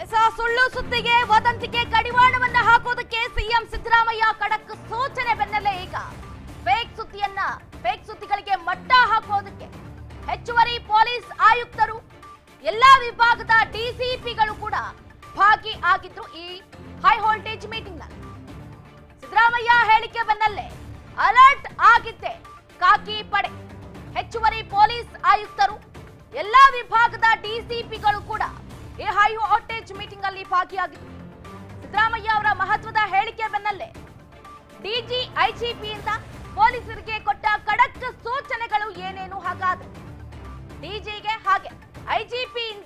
ಎಸ ಸುಳ್ಳು ಸುದ್ದಿಗೆ ವದಂತಿಗೆ ಕಡಿವಾಣವನ್ನ ಹಾಕೋದಕ್ಕೆ ಸಿಎಂ ಸಿದ್ದರಾಮಯ್ಯ ಖಡಕ್ ಸೂಚನೆ ಬೆನ್ನಲ್ಲೇ ಈಗ ಫೇಕ್ ಸುದ್ದಿಯನ್ನ ಫೇಕ್ ಸುದ್ದಿಗಳಿಗೆ ಮಟ್ಟ ಹಾಕೋದಕ್ಕೆ ಹೆಚ್ಚುವರಿ ಪೊಲೀಸ್ ಆಯುಕ್ತರು ಎಲ್ಲಾ ವಿಭಾಗದ ಡಿಸಿಪಿಗಳು ಕೂಡ ಭಾಗಿ ಆಗಿದ್ರು ಈ ಹೈ ವೋಲ್ಟೇಜ್ ಮೀಟಿಂಗ್ ನಲ್ಲಿ ಸಿದ್ದರಾಮಯ್ಯ ಹೇಳಿಕೆ ಬೆನ್ನಲ್ಲೇ ಅಲರ್ಟ್ ಆಗಿದ್ದೆ ಕಾಕಿ ಪಡೆ ಹೆಚ್ಚುವರಿ ಪೊಲೀಸ್ ಆಯುಕ್ತರು ಎಲ್ಲಾ ವಿಭಾಗದ ಡಿಸಿಪಿಗಳು ಕೂಡ ಈ ಹೈ ವೋಲ್ಟೇಜ್ ಮೀಟಿಂಗ್ ಅಲ್ಲಿ ಭಾಗಿಯಾಗಿದ್ರು ಸಿದ್ದರಾಮಯ್ಯ ಅವರ ಮಹತ್ವದ ಹೇಳಿಕೆ ಬೆನ್ನಲ್ಲೇ ಡಿಜಿ ಐಜಿಪಿಯಿಂದ ಪೊಲೀಸರಿಗೆ ಕೊಟ್ಟ ಖಡಕ್ ಸೂಚನೆಗಳು ಏನೇನು ಹಾಗಾದ್ರೆ ಡಿಜಿಗೆ ಹಾಗೆ ಐಜಿಪಿಯಿಂದ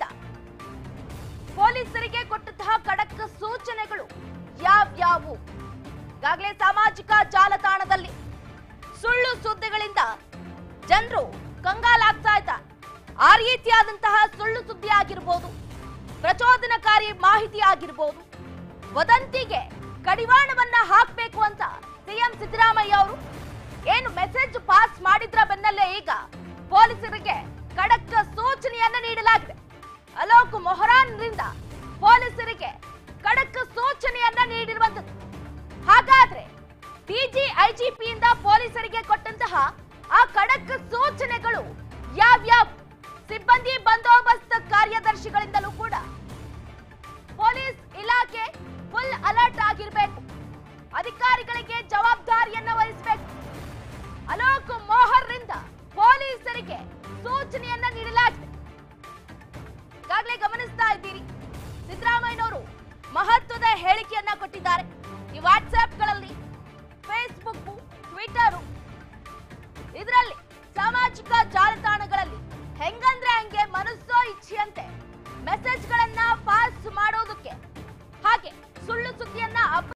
ಪೊಲೀಸರಿಗೆ ಕೊಟ್ಟಂತಹ ಖಡಕ್ ಸೂಚನೆಗಳು ಯಾವ್ಯಾವು ಈಗಾಗಲೇ ಸಾಮಾಜಿಕ ಜಾಲತಾಣದಲ್ಲಿ ಸುಳ್ಳು ಸುದ್ದಿಗಳಿಂದ ಜನರು ಕಂಗಾಲಾಗ್ತಾ ಇದ್ದಾರೆ ಆ ರೀತಿಯಾದಂತಹ ಸುಳ್ಳು ಸುದ್ದಿ ಆಗಿರ್ಬೋದು ಪ್ರಚೋದನಕಾರಿ ಮಾಹಿತಿ ಆಗಿರ್ಬೋದು ವದಂತಿಗೆ ಕಡಿವಾಣವನ್ನ ಹಾಕ್ಬೇಕು ಅಂತ ಸಿಎಂ ಸಿದ್ದರಾಮಯ್ಯ ಅವರು ಏನು ಮೆಸೇಜ್ ಪಾಸ್ ಮಾಡಿದ್ರ ಬೆನ್ನಲ್ಲೇ ಈಗ ಪೊಲೀಸರಿಗೆ ಖಡಕ್ ಸೂಚನೆಯನ್ನ ನೀಡಲಾಗಿದೆ ಅಲೋಕ್ ಮೊಹರಾನ್ರಿಂದ ಪೊಲೀಸರಿಗೆ ಖಡಕ್ ಸೂಚನೆಯನ್ನ ನೀಡಿರುವಂತದ್ದು ಹಾಗಾದ್ರೆ ಡಿಜಿ ಐಜಿಪಿಯಿಂದ ಪೊಲೀಸರಿಗೆ ಕೊಟ್ಟಂತಹ ಆ ಖಡಕ್ ಸೂಚನೆಗಳು ಯಾವ್ಯಾವ ಸಿಬ್ಬಂದಿ ಬಂದೋಬಸ್ತ್ ಕಾರ್ಯದರ್ಶಿಗಳಿಂದಲೂ ಕೂಡ ಪೊಲೀಸ್ ಇಲಾಖೆ ಫುಲ್ ಅಲರ್ಟ್ ಆಗಿರ್ಬೇಕು ಅಧಿಕಾರಿಗಳಿಗೆ ಜವಾಬ್ದಾರಿಯನ್ನ ವಹಿಸಬೇಕು ಅಲೋಕ್ ಮೋಹರ್ರಿಂದ ಪೊಲೀಸರಿಗೆ ಸೂಚನೆಯನ್ನ ನೀಡಲಾಗಿದೆ ಈಗಾಗಲೇ ಗಮನಿಸ್ತಾ ಇದ್ದೀರಿ ಸಿದ್ದರಾಮಯ್ಯನವರು ಮಹತ್ವದ ಹೇಳಿಕೆಯನ್ನ ಕೊಟ್ಟಿದ್ದಾರೆ ಈ ವಾಟ್ಸ್ಆಪ್ಗಳಲ್ಲಿ ಫೇಸ್ಬುಕ್ ಟ್ವಿಟರ್ ಇದರಲ್ಲಿ ಸಾಮಾಜಿಕ ಜಾಲತಾಣಗಳಲ್ಲಿ ಹೆಂಗಂದ್ರೆ ಹಂಗೆ ಮನಸ್ಸೋ ಇಚ್ಛೆಯಂತೆ ಮೆಸೇಜ್ಗಳನ್ನ ಪಾಸ್ ಮಾಡೋದಕ್ಕೆ ಹಾಗೆ ಸುಳ್ಳು ಸುದ್ದಿಯನ್ನ ಅಪ್-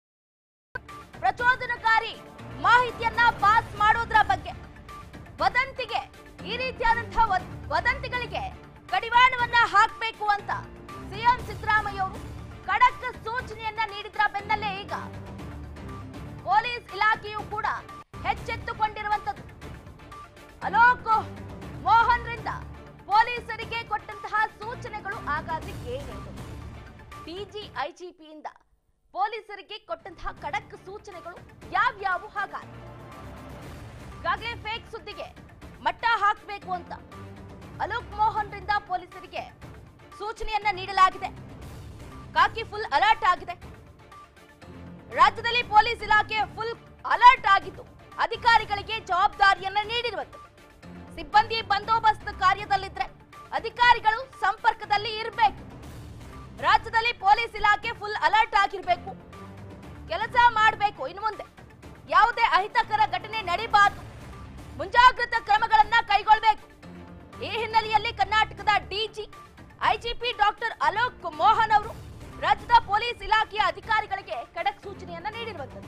ಪ್ರಚೋದನಕಾರಿ ಮಾಹಿತಿಯನ್ನ ಪಾಸ್ ಮಾಡೋದ್ರ ಬಗ್ಗೆ ವದಂತಿಗೆ ಈ ರೀತಿಯಾದಂತಹ ವದ್- ವದಂತಿಗಳಿಗೆ ಕಡಿವಾಣವನ್ನ ಹಾಕಬೇಕು ಅಂತ ಸಿಎಂ ಸಿದ್ದರಾಮಯ್ಯ ಅವರು ಖಡಕ್ ಸೂಚನೆಯನ್ನ ನೀಡಿದ್ರ ಬೆನ್ನಲ್ಲೇ ಈಗ ಪೊಲೀಸ್ ಇಲಾಖೆಯು ಕೂಡ ಹೆಚ್ಚೆತ್ತುಕೊಂಡಿರುವಂತದ್ದು ಅಲೋಕ್ ಮೋಹನ್ ರಿಂದ ಪೊಲೀಸರಿಗೆ ಕೊಟ್ಟಂತಹ ಸೂಚನೆಗಳು ಹಾಗಾದ್ರೆ ಏನೇನು ಡಿಜಿ ಐಜಿಪಿಯಿಂದ ಪೊಲೀಸರಿಗೆ ಕೊಟ್ಟಂತಹ ಖಡಕ್ ಸೂಚನೆಗಳು ಯಾವ್ಯಾವು ಹಾಗಾದ್ರೆ ಈಗಾಗಲೇ ಫೇಕ್ ಸುದ್ದಿಗೆ ಮಟ್ಟ ಹಾಕಬೇಕು ಅಂತ ಅಲೋಕ್ ಮೋಹನ್ ರಿಂದ ಪೊಲೀಸರಿಗೆ ಸೂಚನೆಯನ್ನ ನೀಡಲಾಗಿದೆ ಕಾಕಿ ಫುಲ್ ಅಲರ್ಟ್ ಆಗಿದೆ ರಾಜ್ಯದಲ್ಲಿ ಪೊಲೀಸ್ ಇಲಾಖೆ ಫುಲ್ ಅಲರ್ಟ್ ಆಗಿದ್ದು ಅಧಿಕಾರಿಗಳಿಗೆ ಜವಾಬ್ದಾರಿಯನ್ನ ನೀಡಿರುವಂತೆ ಸಿಬ್ಬಂದಿ ಬಂದೋಬಸ್ತ್ ಕಾರ್ಯದಲ್ಲಿದ್ರೆ ಅಧಿಕಾರಿಗಳು ಸಂಪರ್ಕದಲ್ಲಿ ಇರಬೇಕು ರಾಜ್ಯದಲ್ಲಿ ಪೊಲೀಸ್ ಇಲಾಖೆ ಫುಲ್ ಅಲರ್ಟ್ ಆಗಿರಬೇಕು ಕೆಲಸ ಮಾಡಬೇಕು ಇನ್ನು ಮುಂದೆ ಯಾವುದೇ ಅಹಿತಕರ ಘಟನೆ ನಡೀಬಾರದು ಮುಂಜಾಗ್ರತಾ ಕ್ರಮಗಳನ್ನ ಕೈಗೊಳ್ಳಬೇಕು ಈ ಹಿನ್ನೆಲೆಯಲ್ಲಿ ಕರ್ನಾಟಕದ DG IGP doctor Alok Mohan ಅವರು ರಾಜ್ಯದ ಪೊಲೀಸ್ ಇಲಾಖೆಯ ಅಧಿಕಾರಿಗಳಿಗೆ ಖಡಕ್ ಸೂಚನೆಯನ್ನ ನೀಡಿರುವಂತದ್ದು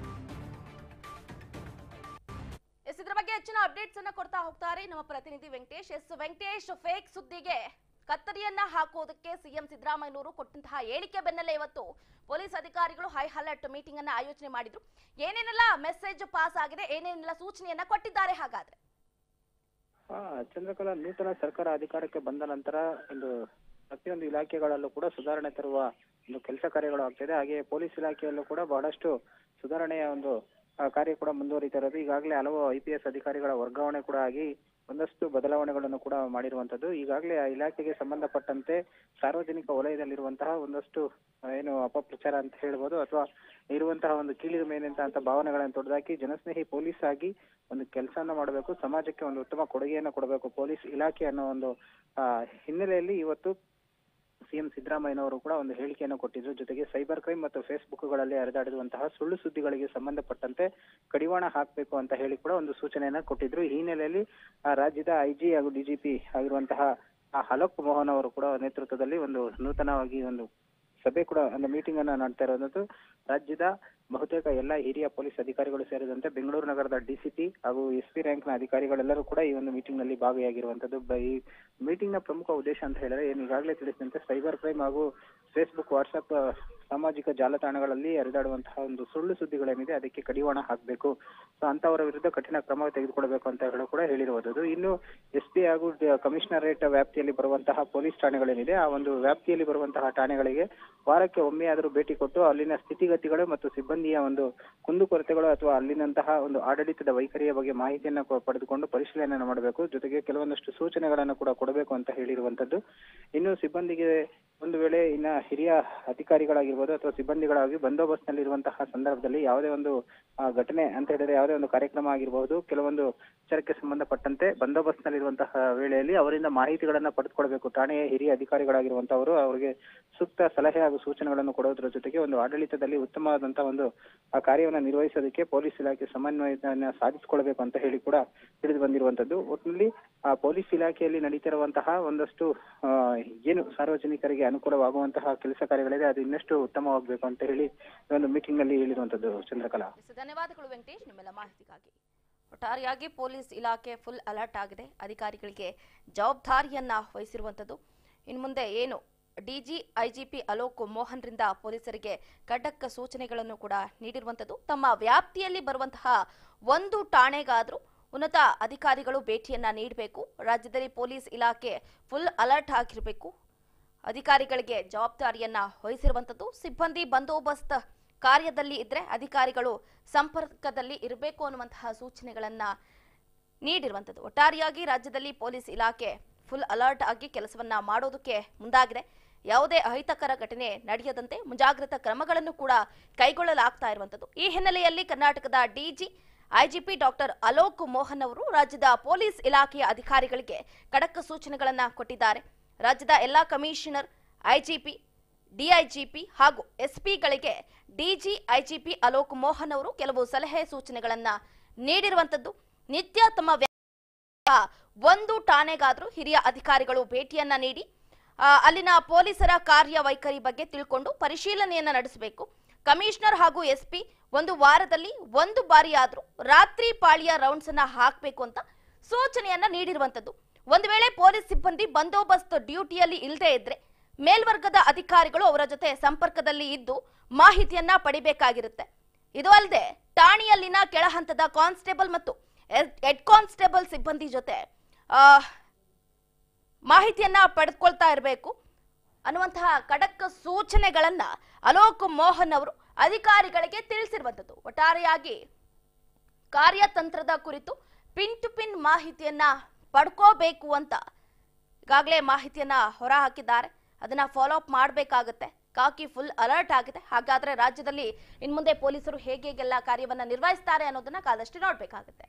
ಎಸ್ ಇದ್ರ ಬಗ್ಗೆ ಹೆಚ್ಚಿನ ಅಪ್ಡೇಟ್ಸ್ ಅನ್ನ ಕೊಡ್ತಾ ಹೋಗ್ತಾರೆ ನಮ್ಮ ಪ್ರತಿನಿಧಿ ವೆಂಕಟೇಶ್ ಎಸ್ ವೆಂಕಟೇಶ್ ಫೇಕ್ ಸುದ್ದಿಗೆ ಕತ್ತರಿಯನ್ನ ಹಾಕೋದಕ್ಕೆ ಸಿಎಂ ಸಿದ್ದರಾಮಯ್ಯನವರು ಕೊಟ್ಟಂತಹ ಹೇಳಿಕೆ ಬೆನ್ನಲ್ಲೇ ಇವತ್ತು ಪೊಲೀಸ್ ಅಧಿಕಾರಿಗಳು ಹೈ ಅಲರ್ಟ್ ಮೀಟಿಂಗ್ ಅನ್ನ ಆಯೋಜನೆ ಮಾಡಿದ್ರು ಏನೇನೆಲ್ಲ ಮೆಸೇಜ್ ಪಾಸ್ ಆಗಿದೆ ಏನೇನೆಲ್ಲ ಸೂಚನೆಯನ್ನ ಕೊಟ್ಟಿದ್ದಾರೆ ಹಾಗಾದ್ರೆ ಹಾ ಚಂದ್ರಕಲಾ ನೂತನ ಸರ್ಕಾರ ಅಧಿಕಾರಕ್ಕೆ ಬಂದ ನಂತರ ಒಂದು ಪ್ರತಿಯೊಂದು ಇಲಾಖೆಗಳಲ್ಲೂ ಕೂಡ ಸುಧಾರಣೆ ತರುವ ಒಂದು ಕೆಲಸ ಕಾರ್ಯಗಳು ಆಗ್ತಿದೆ ಹಾಗೆ ಪೊಲೀಸ್ ಇಲಾಖೆಯಲ್ಲೂ ಕೂಡ ಬಹಳಷ್ಟು ಸುಧಾರಣೆಯ ಒಂದು ಆ, ಕಾರ್ಯ ಕೂಡ ಮುಂದುವರಿತಾ ಇರೋದು ಈಗಾಗಲೇ ಹಲವು ಐ ಪಿ ಎಸ್ ಅಧಿಕಾರಿಗಳ ವರ್ಗಾವಣೆ ಕೂಡ ಆಗಿ ಒಂದಷ್ಟು ಬದಲಾವಣೆಗಳನ್ನು ಕೂಡ ಮಾಡಿರುವಂತದ್ದು ಈಗಾಗಲೇ ಆ ಇಲಾಖೆಗೆ ಸಂಬಂಧಪಟ್ಟಂತೆ ಸಾರ್ವಜನಿಕ ವಲಯದಲ್ಲಿರುವಂತಹ ಒಂದಷ್ಟು ಆ, ಏನು ಅಪಪ್ರಚಾರ ಅಂತ ಹೇಳ್ಬೋದು ಅಥವಾ ಇರುವಂತಹ ಒಂದು ಕೀಳಿದ ಮೇಲಿಂತ ಅಂತ ಭಾವನೆಗಳನ್ನು ತೊಡೆದಾಕಿ ಜನಸ್ನೇಹಿ ಪೊಲೀಸ್ ಆಗಿ ಒಂದು ಕೆಲಸನ ಮಾಡಬೇಕು ಸಮಾಜಕ್ಕೆ ಒಂದು ಉತ್ತಮ ಕೊಡುಗೆಯನ್ನು ಕೊಡಬೇಕು ಪೊಲೀಸ್ ಇಲಾಖೆ ಅನ್ನೋ ಒಂದು ಆ, ಹಿನ್ನೆಲೆಯಲ್ಲಿ ಇವತ್ತು ಸಿಎಂ ಸಿದ್ದರಾಮಯ್ಯನವರು ಕೂಡ ಒಂದು ಹೇಳಿಕೆಯನ್ನು ಕೊಟ್ಟಿದ್ರು ಜೊತೆಗೆ ಸೈಬರ್ ಕ್ರೈಮ್ ಮತ್ತು ಫೇಸ್ಬುಕ್ಗಳಲ್ಲಿ ಹರಿದಾಡಿರುವಂತಹ ಸುಳ್ಳು ಸುದ್ದಿಗಳಿಗೆ ಸಂಬಂಧಪಟ್ಟಂತೆ ಕಡಿವಾಣ ಹಾಕಬೇಕು ಅಂತ ಹೇಳಿ ಕೂಡ ಒಂದು ಸೂಚನೆಯನ್ನ ಕೊಟ್ಟಿದ್ರು ಈ ಹಿನ್ನೆಲೆಯಲ್ಲಿ ಆ, ರಾಜ್ಯದ ಐಜಿ ಹಾಗೂ ಡಿಜಿಪಿ ಆಗಿರುವಂತಹ ಆ ಅಲೋಕ್ ಮೋಹನ್ ಅವರು ಕೂಡ ನೇತೃತ್ವದಲ್ಲಿ ಒಂದು ನೂತನವಾಗಿ ಒಂದು ಸಭೆ ಕೂಡ ಒಂದು ಮೀಟಿಂಗ್ ಅನ್ನ ಮಾಡ್ತಾ ಇರೋದು ರಾಜ್ಯದ ಬಹುತೇಕ ಎಲ್ಲ ಹಿರಿಯ ಪೊಲೀಸ್ ಅಧಿಕಾರಿಗಳು ಸೇರಿದಂತೆ ಬೆಂಗಳೂರು ನಗರದ ಡಿಸಿಪಿ ಹಾಗೂ ಎಸ್ ಪಿ ರ್ಯಾಂಕ್ ನ ಅಧಿಕಾರಿಗಳೆಲ್ಲರೂ ಕೂಡ ಈ ಒಂದು ಮೀಟಿಂಗ್ ನಲ್ಲಿ ಭಾಗಿಯಾಗಿರುವಂತದ್ದು ಬ- ಈ ಮೀಟಿಂಗ್ ನ ಪ್ರಮುಖ ಉದ್ದೇಶ ಅಂತ ಹೇಳಿದ್ರೆ ಏನು ಈಗಾಗಲೇ ತಿಳಿಸಿದಂತೆ ಸೈಬರ್ ಕ್ರೈಮ್ ಹಾಗೂ ಫೇಸ್ಬುಕ್ ವಾಟ್ಸಪ್ ಸಾಮಾಜಿಕ ಜಾಲತಾಣಗಳಲ್ಲಿ ಹರಿದಾಡುವಂತಹ ಒಂದು ಸುಳ್ಳು ಸುದ್ದಿಗಳೇನಿದೆ ಅದಕ್ಕೆ ಕಡಿವಾಣ ಹಾಕಬೇಕು ಸೊ ಅಂತವರ ವಿರುದ್ಧ ಕಠಿಣ ಕ್ರಮ ತೆಗೆದುಕೊಳ್ಬೇಕು ಅಂತ ಹೇಳಿ ಕೂಡ ಹೇಳಿರುವುದು ಇನ್ನು ಎಸ್ ಪಿ ಹಾಗೂ ಡ- ಕಮಿಷನರೇಟ್ ವ್ಯಾಪ್ತಿಯಲ್ಲಿ ಬರುವಂತಹ ಪೊಲೀಸ್ ಠಾಣೆಗಳೇನಿದೆ ಆ ಒಂದು ವ್ಯಾಪ್ತಿಯಲ್ಲಿ ಬರುವಂತಹ ಠಾಣೆಗಳಿಗೆ ವಾರಕ್ಕೆ ಒಮ್ಮೆಯಾದರೂ ಭೇಟಿ ಕೊಟ್ಟು ಅಲ್ಲಿನ ಸ್ಥಿತಿಗತಿಗಳು ಮತ್ತು ಸಿಬ್ಬಂದಿಯ ಒಂದು ಕುಂದುಕೊರತೆಗಳು ಅಥವಾ ಅಲ್ಲಿನಂತಹ ಒಂದು ಆಡಳಿತದ ವೈಖರಿಯ ಬಗ್ಗೆ ಮಾಹಿತಿಯನ್ನ ಕೊ- ಪಡೆದುಕೊಂಡು ಪರಿಶೀಲನೆ ಮಾಡಬೇಕು ಜೊತೆಗೆ ಕೆಲವೊಂದಷ್ಟು ಸೂಚನೆಗಳನ್ನು ಕೂಡ ಕೊಡಬೇಕು ಅಂತ ಹೇಳಿರುವಂತದ್ದು ಇನ್ನು ಸಿಬ್ಬಂದಿಗೆ ಒಂದು ವೇಳೆ ಇನ್ನ ಹಿರಿಯ ಅಧಿಕಾರಿಗಳಾಗಿರ್ಬೋದು ಅಥವಾ ಸಿಬ್ಬಂದಿಗಳಾಗಿ ಬಂದೋಬಸ್ತ್ನಲ್ಲಿರುವಂತಹ ಸಂದರ್ಭದಲ್ಲಿ ಯಾವುದೇ ಒಂದು ಆ, ಘಟನೆ ಅಂತ ಹೇಳಿದ್ರೆ ಯಾವುದೇ ಒಂದು ಕಾರ್ಯಕ್ರಮ ಆಗಿರಬಹುದು ಕೆಲವೊಂದು ವಿಚಾರಕ್ಕೆ ಸಂಬಂಧಪಟ್ಟಂತೆ ಬಂದೋಬಸ್ತ್ನಲ್ಲಿರುವಂತಹ ವೇಳೆಯಲ್ಲಿ ಅವರಿಂದ ಮಾಹಿತಿಗಳನ್ನ ಪಡೆದುಕೊಳ್ಬೇಕು ಠಾಣೆಯ ಹಿರಿಯ ಅಧಿಕಾರಿಗಳಾಗಿರುವಂತವರು ಅವರಿಗೆ ಸೂಕ್ತ ಸಲಹೆ ಹಾಗೂ ಸೂಚನೆಗಳನ್ನು ಕೊಡೋದ್ರ ಜೊತೆಗೆ ಒಂದು ಆಡಳಿತದಲ್ಲಿ ಉತ್ತಮವಾದಂತಹ ಒಂದು ಆ ಕಾರ್ಯವನ್ನು ನಿರ್ವಹಿಸೋದಕ್ಕೆ ಪೊಲೀಸ್ ಇಲಾಖೆ ಸಮನ್ವಯತೆಯನ್ನ ಸಾಧಿಸಿಕೊಳ್ಬೇಕು ಅಂತ ಹೇಳಿ ಕೂಡ ತಿಳಿದು ಬಂದಿರುವಂತದ್ದು ಒಟ್ಟಿನಲ್ಲಿ ಆ ಪೊಲೀಸ್ ಇಲಾಖೆಯಲ್ಲಿ ನಡೀತಿರುವಂತಹ ಒಂದಷ್ಟು ಆ, ಏನು ಸಾರ್ವಜನಿಕರಿಗೆ ಅನುಕೂಲವಾಗುವಂತಹ ಕೆಲಸ ಕಾರ್ಯಗಳಿದೆ ಅದು ಇನ್ನಷ್ಟು ಉತ್ತಮವಾಗಬೇಕು ಅಂತ ಹೇಳಿ ಈ ಒಂದು ಮೀಟಿಂಗ್ ನಲ್ಲಿ ಹೇಳಿರುವಂತದ್ದು ಚಂದ್ರಕಲಾ ಎಸ್, ಧನ್ಯವಾದಗಳು ವೆಂಕಟೇಶ್ ನಿಮ್ಮೆಲ್ಲ ಮಾಹಿತಿಗಾಗಿ ಒಟ್ಟಾರೆಯಾಗಿ ಪೊಲೀಸ್ ಇಲಾಖೆ ಫುಲ್ ಅಲರ್ಟ್ ಆಗಿದೆ ಅಧಿಕಾರಿಗಳಿಗೆ ಜವಾಬ್ದಾರಿಯನ್ನ ವಹಿಸಿರುವಂಥದ್ದು ಇನ್ನು ಮುಂದೆ ಏನು ಡಿಜಿ ಐಜಿಪಿ ಅಲೋಕ್ ಮೋಹನ್ರಿಂದ ಪೊಲೀಸರಿಗೆ ಖಡಕ್ ಸೂಚನೆಗಳನ್ನು ಕೂಡ ನೀಡಿರುವಂಥದ್ದು ತಮ್ಮ ವ್ಯಾಪ್ತಿಯಲ್ಲಿ ಬರುವಂತಹ ಒಂದು ಠಾಣೆಗಾದ್ರೂ ಉನ್ನತ ಅಧಿಕಾರಿಗಳು ಭೇಟಿಯನ್ನ ನೀಡಬೇಕು ರಾಜ್ಯದಲ್ಲಿ ಪೊಲೀಸ್ ಇಲಾಖೆ ಫುಲ್ ಅಲರ್ಟ್ ಆಗಿರಬೇಕು ಅಧಿಕಾರಿಗಳಿಗೆ ಜವಾಬ್ದಾರಿಯನ್ನ ವಹಿಸಿರುವಂಥದ್ದು ಸಿಬ್ಬಂದಿ ಬಂದೋಬಸ್ತ್ ಕಾರ್ಯದಲ್ಲಿ ಇದ್ರೆ ಅಧಿಕಾರಿಗಳು ಸಂಪರ್ಕದಲ್ಲಿ ಇರಬೇಕು ಅನ್ನುವಂತಹ ಸೂಚನೆಗಳನ್ನ ನೀಡಿರುವಂಥದ್ದು ಒಟ್ಟಾರೆಯಾಗಿ ರಾಜ್ಯದಲ್ಲಿ ಪೊಲೀಸ್ ಇಲಾಖೆ ಫುಲ್ ಅಲರ್ಟ್ ಆಗಿ ಕೆಲಸವನ್ನ ಮಾಡೋದಕ್ಕೆ ಮುಂದಾಗಿದೆ ಯಾವುದೇ ಅಹಿತಕರ ಘಟನೆ ನಡೆಯದಂತೆ ಮುಂಜಾಗ್ರತಾ ಕ್ರಮಗಳನ್ನು ಕೂಡ ಕೈಗೊಳ್ಳಲಾಗ್ತಾ ಇರುವಂಥದ್ದು ಈ ಹಿನ್ನೆಲೆಯಲ್ಲಿ ಕರ್ನಾಟಕದ DG IGP doctor Alok Mohan ಅವರು ರಾಜ್ಯದ ಪೊಲೀಸ್ ಇಲಾಖೆಯ ಅಧಿಕಾರಿಗಳಿಗೆ ಖಡಕ್ ಸೂಚನೆಗಳನ್ನ ಕೊಟ್ಟಿದ್ದಾರೆ ರಾಜ್ಯದ ಎಲ್ಲಾ ಕಮಿಷನರ್ ಐಜಿಪಿ ಡಿಐಜಿಪಿ ಹಾಗೂ ಎಸ್ಪಿಗಳಿಗೆ ಡಿಜಿ ಐಜಿಪಿ ಅಲೋಕ್ ಮೋಹನ್ ಅವರು ಕೆಲವು ಸಲಹೆ ಸೂಚನೆಗಳನ್ನ ನೀಡಿರುವಂತದ್ದು ನಿತ್ಯ ತಮ್ಮ ವ್ಯಾ- ಒಂದು ಠಾಣೆಗಾದ್ರೂ ಹಿರಿಯ ಅಧಿಕಾರಿಗಳು ಭೇಟಿಯನ್ನ ನೀಡಿ ಆ, ಅಲ್ಲಿನ ಪೊಲೀಸರ ಕಾರ್ಯವೈಖರಿ ಬಗ್ಗೆ ತಿಳ್ಕೊಂಡು ಪರಿಶೀಲನೆಯನ್ನ ನಡೆಸಬೇಕು ಕಮಿಷನರ್ ಹಾಗೂ ಎಸ್ಪಿ ಒಂದು ವಾರದಲ್ಲಿ ಒಂದು ಬಾರಿ ಆದ್ರೂ ರಾತ್ರಿ ಪಾಳಿಯ ರೌಂಡ್ಸ್ ಅನ್ನ ಹಾಕಬೇಕು ಅಂತ ಸೂಚನೆಯನ್ನ ನೀಡಿರುವಂತದ್ದು ಒಂದು ವೇಳೆ ಪೊಲೀಸ್ ಸಿಬ್ಬಂದಿ ಬಂದೋಬಸ್ತ್ ಡ್ಯೂಟಿಯಲ್ಲಿ ಇಲ್ಲದೆ ಇದ್ರೆ ಮೇಲ್ವರ್ಗದ ಅಧಿಕಾರಿಗಳು ಅವರ ಜೊತೆ ಸಂಪರ್ಕದಲ್ಲಿ ಇದ್ದು ಮಾಹಿತಿಯನ್ನ ಪಡಿಬೇಕಾಗಿರುತ್ತೆ ಇದು ಅಲ್ಲದೆ ಠಾಣೆಯಲ್ಲಿನ ಕೆಳಹಂತದ ಕಾನ್ಸ್ಟೇಬಲ್ ಮತ್ತು ಹೆಡ್ ಕಾನ್ಸ್ಟೇಬಲ್ ಸಿಬ್ಬಂದಿ ಜೊತೆ ಆ, ಮಾಹಿತಿಯನ್ನ ಪಡೆದುಕೊಳ್ತಾ ಇರಬೇಕು ಅನ್ನುವಂತಹ ಖಡಕ್ ಸೂಚನೆಗಳನ್ನ ಅಲೋಕ್ ಮೋಹನ್ ಅವರು ಅಧಿಕಾರಿಗಳಿಗೆ ತಿಳಿಸಿರುವಂಥದ್ದು ಒಟ್ಟಾರೆಯಾಗಿ ಕಾರ್ಯತಂತ್ರದ ಕುರಿತು ಪಿನ್ ಟು ಪಿನ್ ಮಾಹಿತಿಯನ್ನ ಪಡ್ಕೋಬೇಕು ಅಂತ ಈಗಾಗಲೇ ಮಾಹಿತಿಯನ್ನ ಹೊರ ಹಾಕಿದ್ದಾರೆ ಅದನ್ನ ಫಾಲೋ ಅಪ್ ಮಾಡಬೇಕಾಗುತ್ತೆ ಕಾಕಿ ಫುಲ್ ಅಲರ್ಟ್ ಆಗಿದೆ ಹಾಗಾದ್ರೆ ರಾಜ್ಯದಲ್ಲಿ ಇನ್ಮುಂದೆ ಪೊಲೀಸರು ಹೇಗೆ ಹೇಗೆಲ್ಲ ಕಾರ್ಯವನ್ನ ನಿರ್ವಹಿಸ್ತಾರೆ ಅನ್ನೋದನ್ನ ಕಾದಷ್ಟೇ ನೋಡ್ಬೇಕಾಗುತ್ತೆ